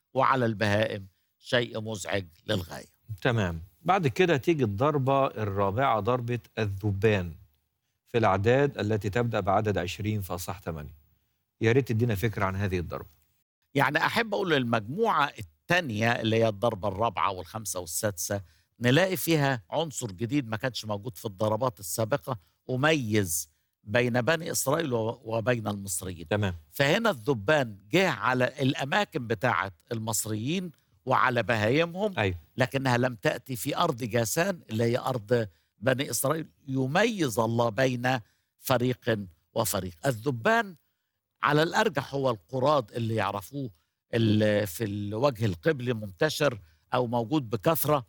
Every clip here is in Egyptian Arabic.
وعلى البهائم شيء مزعج للغاية تمام بعد كده تيجي الضربة الرابعة ضربة الذبان في الأعداد التي تبدأ بعدد 20 فصح 8 يا ريت تدينا فكرة عن هذه الضربة يعني أحب أقول المجموعة الثانية اللي هي الضربة الرابعة والخامسة والسادسة نلاقي فيها عنصر جديد ما كانش موجود في الضربات السابقة وميز بين بني إسرائيل و- وبين المصريين تمام فهنا الذبان جه على الأماكن بتاعة المصريين وعلى بهايمهم أيوه لكنها لم تأتي في أرض جاسان اللي هي أرض بني إسرائيل يميز الله بين فريق وفريق الذبان على الأرجح هو القراد اللي يعرفوه اللي في الوجه القبلي منتشر أو موجود بكثرة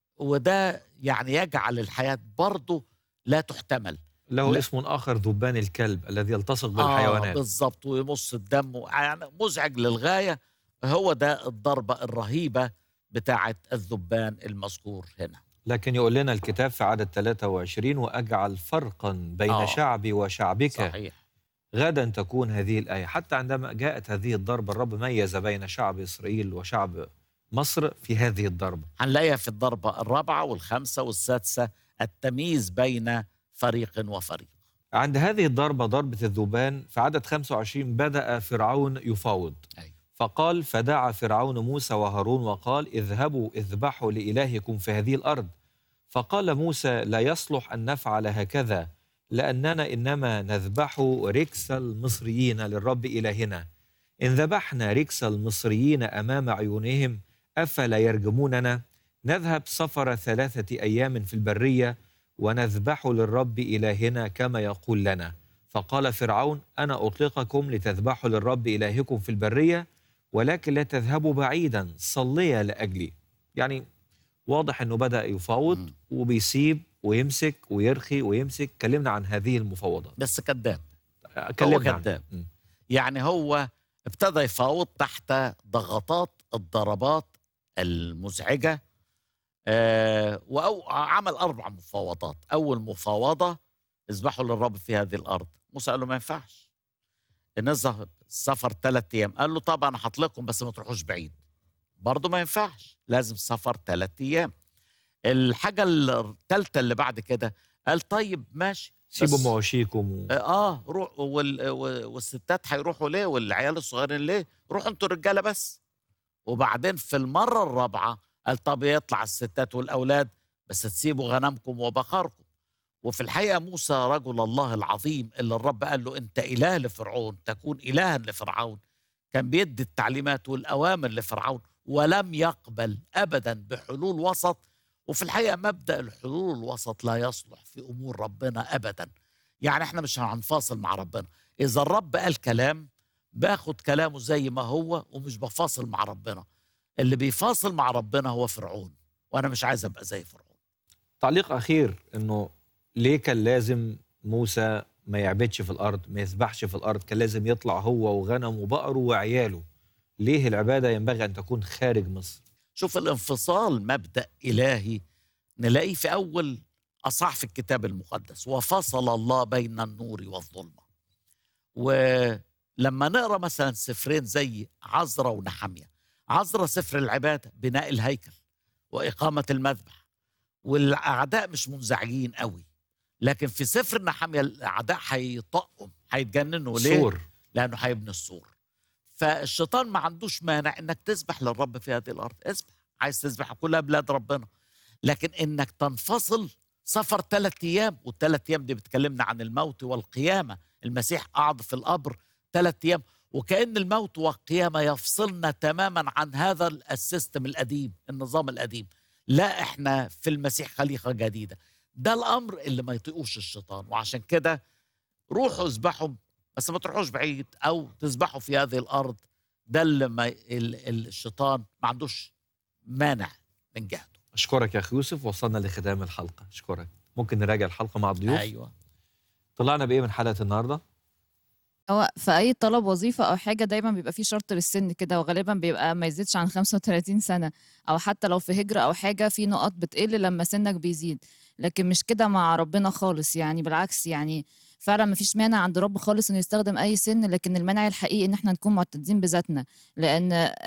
وده يعني يجعل الحياة برضه لا تحتمل له لا. اسم آخر ذبان الكلب الذي يلتصق آه بالحيوانات بالظبط ويمص الدم يعني مزعج للغاية هو ده الضربة الرهيبة بتاعة الذبان المذكور هنا لكن يقول لنا الكتاب في عدد 23 وأجعل فرقا بين آه. شعبي وشعبك صحيح غدا تكون هذه الآية حتى عندما جاءت هذه الضربة الرب ميز بين شعب إسرائيل وشعب مصر في هذه الضربة هنلاقيها في الضربة الرابعة والخامسة والسادسة التمييز بين فريق وفريق عند هذه الضربة ضربة الذبان في عدد 25 بدأ فرعون يفاوض أيوة. فقال فدعا فرعون موسى وهارون وقال اذهبوا اذبحوا لإلهكم في هذه الأرض فقال موسى لا يصلح أن نفعل هكذا لأننا إنما نذبح ركس المصريين للرب إلهنا إن ذبحنا ركس المصريين أمام عيونهم أفلا يرجموننا نذهب سفر ثلاثة أيام في البرية ونذبح للرب إلهنا كما يقول لنا فقال فرعون أنا أطلقكم لتذبحوا للرب إلهكم في البرية ولكن لا تذهبوا بعيدا صليا لأجلي يعني واضح أنه بدأ يفاوض مم. وبيسيب ويمسك ويرخي ويمسك كلمنا عن هذه المفاوضات بس كذاب كلمنا عنها. كذاب. مم. يعني هو ابتدى يفاوض تحت ضغطات الضربات المزعجة آه وأو عمل أربع مفاوضات أول مفاوضة اذبحوا للرب في هذه الأرض موسى قال له ما ينفعش نذهب سفر ثلاث أيام قال له طبعا أنا هطلقكم بس ما تروحوش بعيد برضه ما ينفعش لازم سفر ثلاث أيام الحاجة الثالثة اللي بعد كده قال طيب ماشي سيبوا بس- مواشيكم و... اه روح وال... و- والستات هيروحوا ليه والعيال الصغيرين ليه روحوا انتوا الرجاله بس وبعدين في المره الرابعه قال طب يطلع الستات والاولاد بس تسيبوا غنمكم وبقركم وفي الحقيقه موسى رجل الله العظيم اللي الرب قال له انت اله لفرعون تكون الها لفرعون كان بيدي التعليمات والاوامر لفرعون ولم يقبل ابدا بحلول وسط وفي الحقيقه مبدا الحلول الوسط لا يصلح في امور ربنا ابدا يعني احنا مش هنفاصل مع ربنا اذا الرب قال كلام باخد كلامه زي ما هو ومش بفاصل مع ربنا اللي بيفاصل مع ربنا هو فرعون وانا مش عايز ابقى زي فرعون تعليق أخير أنه ليه كان لازم موسى ما يعبدش في الأرض ما يسبحش في الأرض كان لازم يطلع هو وغنمه وبقره وعياله ليه العبادة ينبغي أن تكون خارج مصر شوف الانفصال مبدا الهي نلاقيه في اول اصح في الكتاب المقدس وفصل الله بين النور والظلمه ولما نقرا مثلا سفرين زي عزرا ونحمية عزرا سفر العباده بناء الهيكل واقامه المذبح والاعداء مش منزعجين قوي لكن في سفر نحمية الاعداء هيطقوا هيتجننوا ليه سور لانه هيبني السور فالشيطان ما عندوش مانع انك تسبح للرب في هذه الارض اسبح عايز تسبح كلها بلاد ربنا لكن انك تنفصل سفر ثلاث ايام والثلاث ايام دي بتكلمنا عن الموت والقيامه المسيح قعد في القبر ثلاث ايام وكان الموت والقيامه يفصلنا تماما عن هذا السيستم القديم النظام القديم لا احنا في المسيح خليقه جديده ده الامر اللي ما يطيقوش الشيطان وعشان كده روحوا اذبحوا بس ما تروحوش بعيد او تذبحوا في هذه الارض ده اللي ما ال- ال- الشيطان ما عندوش مانع من جهته أشكرك يا أخي يوسف وصلنا لختام الحلقة أشكرك ممكن نراجع الحلقة مع الضيوف ايوه طلعنا بإيه من حلقة النهاردة هو في أي طلب وظيفة أو حاجة دايما بيبقى فيه شرط للسن كده وغالبا بيبقى ما يزيدش عن 35 سنة أو حتى لو في هجرة أو حاجة في نقط بتقل لما سنك بيزيد لكن مش كده مع ربنا خالص يعني بالعكس يعني فعلا ما فيش مانع عند رب خالص انه يستخدم اي سن لكن المانع الحقيقي ان احنا نكون معتدين بذاتنا لان